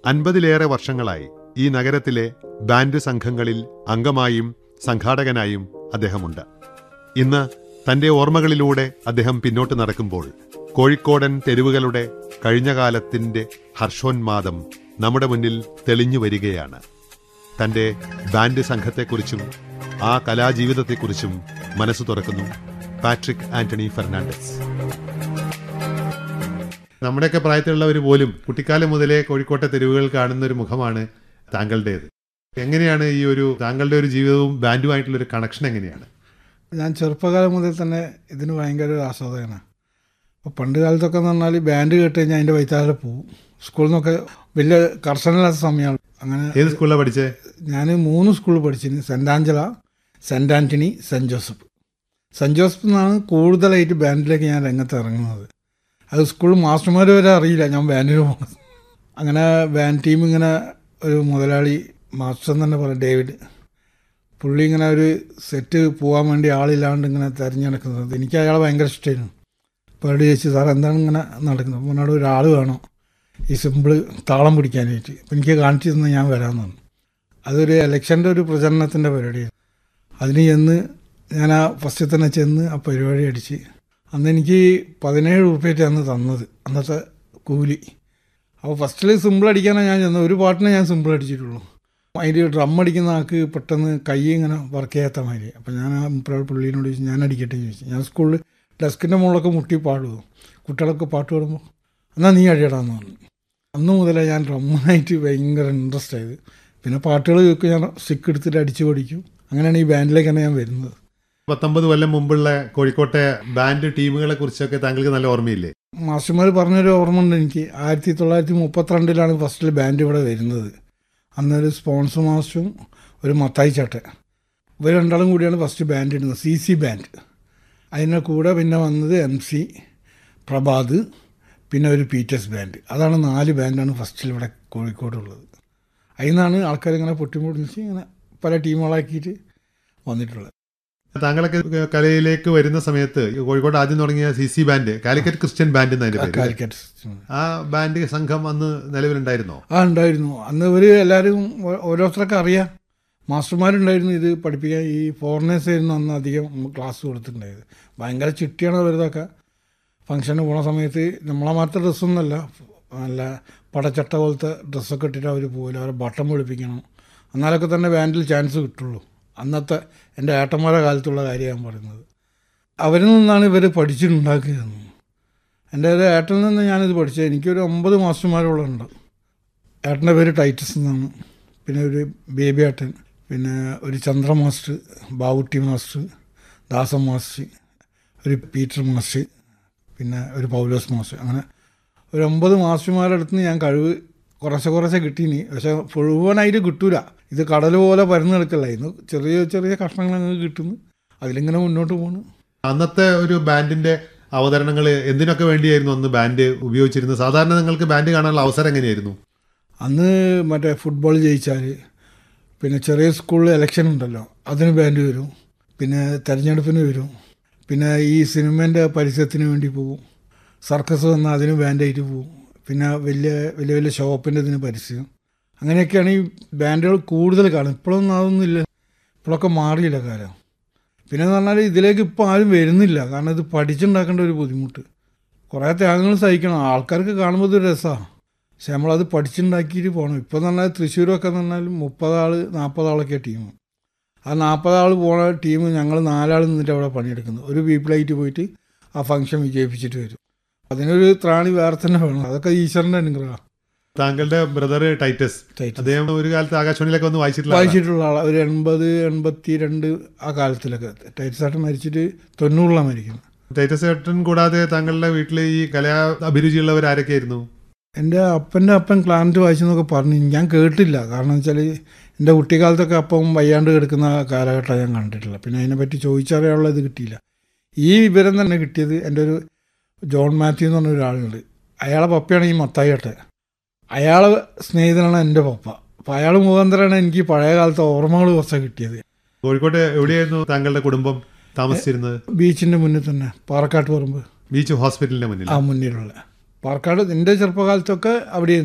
അൻപതിലേറെ വർഷങ്ങളായി ഈ നഗരത്തിലെ ബാൻഡ് സംഘങ്ങളിൽ അംഗമായും സംഘാടകനായും അദ്ദേഹമുണ്ട് ഇന്ന് തന്റെ ഓർമ്മകളിലൂടെ അദ്ദേഹം പിന്നോട്ട് നടക്കുമ്പോൾ കോഴിക്കോടൻ തെരുവുകളുടെ കഴിഞ്ഞ കാലത്തിന്റെ ഹർഷോന്മാദം നമ്മുടെ മുന്നിൽ തെളിഞ്ഞു വരികയാണ് തന്റെ ബാൻഡ് സംഘത്തെക്കുറിച്ചും ആ കലാജീവിതത്തെക്കുറിച്ചും മനസ്സ് തുറക്കുന്നു പാട്രിക് ആന്റണി ഫെർണാണ്ടസ് നമ്മുടെയൊക്കെ പ്രായത്തിലുള്ളവർ പോലും കുട്ടിക്കാലം മുതലേ കോഴിക്കോട്ടെ തെരുവുകൾ കാണുന്ന ഒരു മുഖമാണ് താങ്കളുടേത് എങ്ങനെയാണ് ഈ ഒരു താങ്കളുടെ ഒരു ജീവിതവും ബാൻഡുമായിട്ടുള്ള ഒരു കണക്ഷൻ എങ്ങനെയാണ് ഞാൻ ചെറുപ്പകാലം മുതൽ തന്നെ ഇതിന് ഭയങ്കര ഒരു ആസ്വാദകനാണ് അപ്പോൾ പണ്ട് കാലത്തൊക്കെ എന്ന് പറഞ്ഞാൽ ബാൻഡ് കേട്ട് കഴിഞ്ഞാൽ അതിൻ്റെ വൈത്താലെ പോവും സ്കൂളിൽ നിന്നൊക്കെ വലിയ കർശനമില്ലാത്ത സമയമാണ് അങ്ങനെ ഏത് സ്കൂളിലാണ് പഠിച്ചേ ഞാൻ മൂന്ന് സ്കൂളിൽ പഠിച്ചിരുന്നു saint Angela saint Antony saint Joseph saint Joseph നിന്നാണ് കൂടുതലായിട്ട് ബാൻഡിലേക്ക് ഞാൻ രംഗത്ത് ഇറങ്ങുന്നത് അത് സ്കൂളിൽ മാസ്റ്റർമാർ വരെ അറിയില്ല ഞാൻ ബാൻഡിന് പോകുന്നത് അങ്ങനെ ബാൻഡ് ടീം ഇങ്ങനെ ഒരു മുതലാളി മാസ്റ്റർ എന്ന് തന്നെ പറയാം ഡേവിഡ് പുള്ളി ഇങ്ങനെ ഒരു സെറ്റ് പോകാൻ വേണ്ടി ആളില്ലാണ്ട് ഇങ്ങനെ തിരഞ്ഞെടുക്കുന്നത് എനിക്ക് അയാളെ ഭയങ്കര ഇഷ്ടമായിരുന്നു അപ്പോൾ അവിടെ ചോദിച്ചു സാർ എന്താണ് ഇങ്ങനെ നടക്കുന്നത് അപ്പോൾ എന്നോട് ഒരാൾ വേണം ഈ സിമ്പിള് താളം പിടിക്കാനായിട്ട് അപ്പോൾ എനിക്ക് കാണിച്ചു തന്നെ ഞാൻ വരാമെന്ന് പറഞ്ഞു അതൊരു ഇലക്ഷൻ്റെ ഒരു പ്രചരണത്തിൻ്റെ പരിപാടിയാണ് അതിന് ചെന്ന് ഞാൻ ആ ഫസ്റ്റിൽ തന്നെ ചെന്ന് ആ പരിപാടി അടിച്ച് അന്ന് എനിക്ക് പതിനേഴ് റുപ്യറ്റ് അന്ന് തന്നത് അന്നത്തെ കൂലി അപ്പോൾ ഫസ്റ്റിൽ സിമ്പിൾ അടിക്കാനാണ് ഞാൻ ചെന്നത് ഒരു പാട്ടിനെ ഞാൻ സിമ്പിൾ അടിച്ചിട്ടുള്ളൂ അതിൽ ഡ്രം അടിക്കുന്ന ആൾക്ക് പെട്ടെന്ന് കൈ ഇങ്ങനെ വർക്ക് ചെയ്യാത്ത മാതിരി അപ്പോൾ ഞാൻ ആ മുപ്പരാൾ പുള്ളീനോട് ചോദിച്ചു ഞാൻ അടിക്കട്ടെ ചോദിച്ചു ഞാൻ സ്കൂളിൽ ഡെസ്കിൻ്റെ മുകളിലൊക്കെ മുട്ടി പാടുമോ കുട്ടികളൊക്കെ പാട്ട് പാടുമ്പോൾ എന്നാൽ നീ അടിയടാന്ന് പറഞ്ഞു അന്ന് മുതലേ ഞാൻ ഡ്രമ്മായിട്ട് ഭയങ്കര ഇൻട്രസ്റ്റ് ആയത് പിന്നെ പാട്ടുകൾ കേൾക്കും ഞാൻ സ്റ്റിക്ക് എടുത്തിട്ട് അടിച്ചു പഠിക്കും അങ്ങനെയാണ് ഈ ബാൻഡിലേക്കാണ് ഞാൻ വരുന്നത് പത്തൊമ്പത് കൊല്ലം മുമ്പുള്ള കോഴിക്കോട്ടെ ബാൻഡ് ടീമുകളെ കുറിച്ചൊക്കെ താങ്കൾക്ക് നല്ല ഓർമ്മയില്ലേ മാസ്റ്റർമാർ പറഞ്ഞൊരു ഓർമ്മ ഉണ്ട് എനിക്ക് ആയിരത്തി തൊള്ളായിരത്തി മുപ്പത്തിരണ്ടിലാണ് ഫസ്റ്റിൽ ബാൻഡ് ഇവിടെ വരുന്നത് അന്നൊരു സ്പോൺസർ മാസ്റ്ററും ഒരു മത്തായി ചാട്ടൻ ഇവർ രണ്ടാളും കൂടിയാണ് ഫസ്റ്റ് ബാൻഡ് ഇടുന്നത് സി സി ബാൻഡ് അതിൻ്റെ കൂടെ പിന്നെ വന്നത് എം സി പ്രഭാത് പിന്നെ ഒരു പീറ്റേഴ്സ് ബാൻഡ് അതാണ് നാല് ബാൻഡാണ് ഫസ്റ്റിൽ ഇവിടെ കോഴിക്കോടുള്ളത് അതിൽ നിന്നാണ് ആൾക്കാർ ഇങ്ങനെ പൊട്ടിമുടിച്ച് ഇങ്ങനെ പല ടീമുകളാക്കിയിട്ട് വന്നിട്ടുള്ളത് താങ്കളൊക്കെ കലയിലേക്ക് വരുന്ന സമയത്ത് ഈ കോഴിക്കോട് ആദ്യം തുടങ്ങിയ C C band Calicut Christian band എന്നതിന്റെ പേര് കാലിക്കറ്റ് ആ ബാൻഡ് സംഘം അന്ന് നിലവിലുണ്ടായിരുന്നോ ആ ഉണ്ടായിരുന്നു അന്ന് ഇവർ എല്ലാവരും ഓ- ഓരോരുത്തർക്കും അറിയാം മാസ്റ്റർമാരുണ്ടായിരുന്നു ഇത് പഠിപ്പിക്കാൻ ഈ ഫോറിനേഴ്സ് ആയിരുന്നു അന്ന് അധികം ക്ലാസ് കൊടുത്തിട്ടുണ്ടായത് ഭയങ്കര ചിട്ടിയാണ് അവരിതൊക്കെ ഫംഗ്ഷന് പോണ സമയത്ത് നമ്മളെ മാറ്റ ഡ്രസ്സൊന്നുമല്ല നല്ല പടച്ചട്ട പോലത്തെ ഡ്രസ്സൊക്കെ ഇട്ടിട്ട് അവർ പോകില്ല അവരെ ബട്ടൺ പിടിപ്പിക്കണം എന്നാലൊക്കെ തന്നെ ബാൻഡിൽ ചാൻസ് കിട്ടുള്ളൂ അന്നത്തെ എൻ്റെ ഏട്ടന്മാരുടെ കാലത്തുള്ള കാര്യം ഞാൻ പറയുന്നത് അവരിൽ നിന്നാണ് ഇവർ പഠിച്ചിട്ടുണ്ടാക്കിയത് എൻ്റെ ഒരു ഏട്ടനിൽ നിന്ന് ഞാനിത് പഠിച്ചത് എനിക്കൊരു ഒമ്പത് മാസ്റ്റർമാരോളം ഉണ്ട് ഏട്ടൻ്റെ പേര് ടൈറ്റസ് എന്നാണ് പിന്നെ ഒരു ബേബി ഏട്ടൻ പിന്നെ ഒരു Chandra master Bavutty master Dasan master ഒരു പീറ്റർ മാസ്റ്റർ പിന്നെ ഒരു പൗലോസ് മാസ്റ്റർ അങ്ങനെ ഒരു ഒമ്പത് മാസ്റ്റർമാരുടെ അടുത്ത് നിന്ന് ഞാൻ കഴിവ് കുറച്ച് കുറച്ച് കിട്ടീനി പക്ഷെ മുഴുവനായിട്ട് കിട്ടൂല ഇത് കടൽ പോലെ പരന്ന് കിടക്കല്ലായിരുന്നു ചെറിയ ചെറിയ കഷ്ണങ്ങൾ അങ്ങ് കിട്ടുന്നു അതിലിങ്ങനെ മുന്നോട്ട് പോകുന്നു അന്നത്തെ ഒരു ബാൻഡിന്റെ അവതരണങ്ങൾ എന്തിനൊക്കെ വേണ്ടിയായിരുന്നു അന്ന് ബാൻഡ് ഉപയോഗിച്ചിരുന്നത് സാധാരണ നിങ്ങൾക്ക് ബാൻഡ് കാണാനുള്ള അവസരം എങ്ങനെയായിരുന്നു അന്ന് മറ്റേ ഫുട്ബോൾ ജയിച്ചാൽ പിന്നെ ചെറിയ സ്കൂളിൽ ഇലക്ഷൻ ഉണ്ടല്ലോ അതിന് ബാൻഡ് വരും പിന്നെ തെരഞ്ഞെടുപ്പിന് വരും പിന്നെ ഈ സിനിമേൻ്റെ പരസ്യത്തിന് വേണ്ടി പോകും സർക്കസ് വന്നാൽ അതിന് ബാൻഡായിട്ട് പോകും പിന്നെ വലിയ വലിയ വലിയ ഷോപ്പിൻ്റെ ഇതിന് പരസ്യം അങ്ങനെയൊക്കെയാണ് ഈ ബാൻഡുകൾ കൂടുതൽ കാണും ഇപ്പോഴൊന്നും അതൊന്നുമില്ല ഇപ്പോഴൊക്കെ മാറിയില്ല കാലം പിന്നെ എന്ന് പറഞ്ഞാൽ ഇതിലേക്ക് ഇപ്പോൾ ആരും വരുന്നില്ല കാരണം ഇത് പഠിച്ചുണ്ടാക്കേണ്ട ഒരു ബുദ്ധിമുട്ട് കുറേ ത്യാഗങ്ങൾ സഹിക്കണം ആൾക്കാർക്ക് കാണുമ്പോൾ ഇത് രസമാണ് പക്ഷെ നമ്മളത് പഠിച്ചുണ്ടാക്കിയിട്ട് പോകണം ഇപ്പം എന്ന് പറഞ്ഞാൽ തൃശ്ശൂരൊക്കെ എന്ന് പറഞ്ഞാൽ മുപ്പതാൾ നാൽപ്പതാളൊക്കെ ടീം ആ നാൽപ്പതാൾ പോണ ടീം ഞങ്ങൾ നാലാൾ നിന്നിട്ട് അവിടെ പണിയെടുക്കുന്നു ഒരു പീപ്പിളായിട്ട് പോയിട്ട് ആ ഫംഗ്ഷൻ വിജയിപ്പിച്ചിട്ട് വരും അതിനൊരു ത്രാണി വേറെ തന്നെ വേണം അതൊക്കെ ഈശ്വരൻ്റെ അനുഗ്രഹം താങ്കളുടെ ബ്രദർ ടൈറ്റസ് ടൈറ്റസ്. അദ്ദേഹം ഒരു കാലത്ത് ആകാശവാണിയിലൊക്കെ വന്ന് വായിച്ചിട്ടുള്ള ആളാ. വായിച്ചിട്ടുള്ള ആളാണ് ഒരു എൺപത് എൺപത്തി രണ്ട് ആ കാലത്തിലൊക്കെ ടൈറ്റ്സായിട്ട് മരിച്ചിട്ട് തൊണ്ണൂറിലാണ് മരിക്കുന്നത് ടൈറ്റസ് ഏട്ടൻ കൂടാതെ താങ്കളുടെ വീട്ടിൽ ഈ കലാ അഭിരുചിയുള്ളവർ ആരൊക്കെയായിരുന്നു എൻ്റെ അപ്പൻ്റെ അപ്പൻ ക്ലാനറ്റ് വായിച്ചെന്നൊക്കെ പറഞ്ഞു ഞാൻ കേട്ടില്ല കാരണം വെച്ചാൽ എൻ്റെ കുട്ടിക്കാലത്തൊക്കെ അപ്പം വയ്യാണ്ട് കിടക്കുന്ന കാലഘട്ടം ഞാൻ കണ്ടിട്ടില്ല പിന്നെ അതിനെപ്പറ്റി ചോദിച്ചറിയാനുള്ള ഇത് കിട്ടിയില്ല ഈ വിവരം തന്നെ കിട്ടിയത് എൻ്റെ ഒരു ജോൺ മാത്യു എന്ന് പറഞ്ഞ ഒരാളുണ്ട് അയാളെ പപ്പയാണ് ഈ മത്തായിട്ടെ അയാളെ സ്നേഹിതനാണ് എൻ്റെ പപ്പ അപ്പോൾ അയാൾ മുഖാന്തരമാണ് എനിക്ക് പഴയ കാലത്തെ ഓർമ്മകൾ കുറച്ച് കിട്ടിയത് കോഴിക്കോട്ട് എവിടെയായിരുന്നു താങ്കളുടെ കുടുംബം താമസിച്ചിരുന്നത് ബീച്ചിൻ്റെ മുന്നിൽ തന്നെ പാറക്കാട്ട് പറമ്പ് ബീച്ച് ഹോസ്പിറ്റലിന്റെ മുന്നിൽ ആ മുന്നിലുള്ള പാർക്കാട് എൻ്റെ ചെറുപ്പകാലത്തൊക്കെ അവിടെ